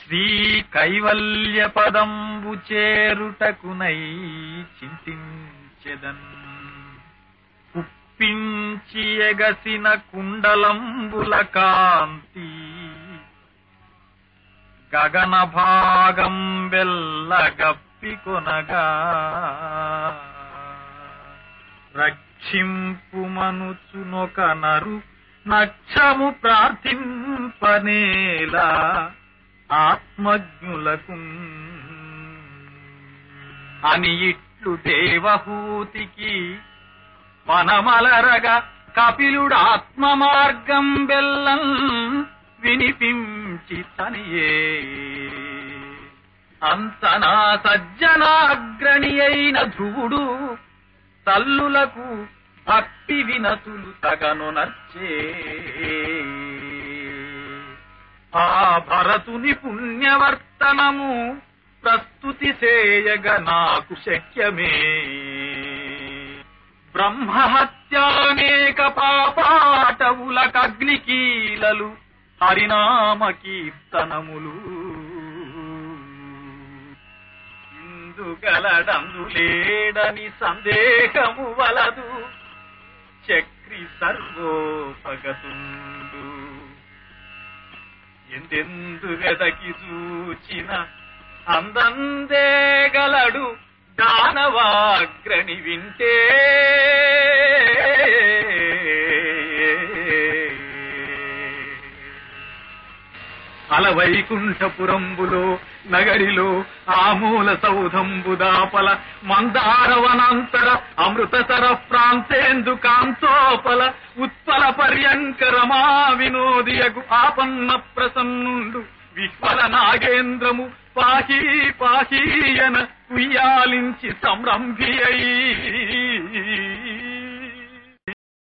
శ్రీ కైవల్య పదంబు చేరుటకునై చింతించెదన్ కుప్పించి ఎగసిన కుండలంబుల కాంతి గగన భాగం వెల్లగప్పికొనగా రక్షింపుమనుచునొక నరు నక్షము ప్రార్థింపనేలా ఆత్మజ్ఞులకు అని ఇట్లు దేవహూతికి మనమలరగా కపిలుడు ఆత్మ మార్గం బెల్లం వినిపించి తనియే అంతనా సజ్జనాగ్రణి అయిన ధ్రువుడు తల్లులకు భక్తి వినతులు తగను నచ్చే ఆ భరతుని పుణ్యవర్తనము ప్రస్తుతి చేయగ నాకు శక్యమే బ్రహ్మహత్యానేక పాపాటవులకగ్నికీలలు హరినామ కీర్తనములు ఇందుగలడందులేడని సందేహము వలదు చక్రి సర్వోపగతుండు ఎందెందు వెదకి చూచిన అందందేగలడు దానవాగ్రణి వింటే అలవైకుంఠపురంబులో నగరిలో ఆమూల సౌధంబుదాపల మందారవనాంతర అమృతసర ప్రాంతేందు కాంతోపల ఉత్పల పర్యంకరమా వినోదియగు ఆపన్న ప్రసన్నుండు విఫల నాగేంద్రము పాహీ పాహీయన ఉయ్యాలించి సంరంభి అయి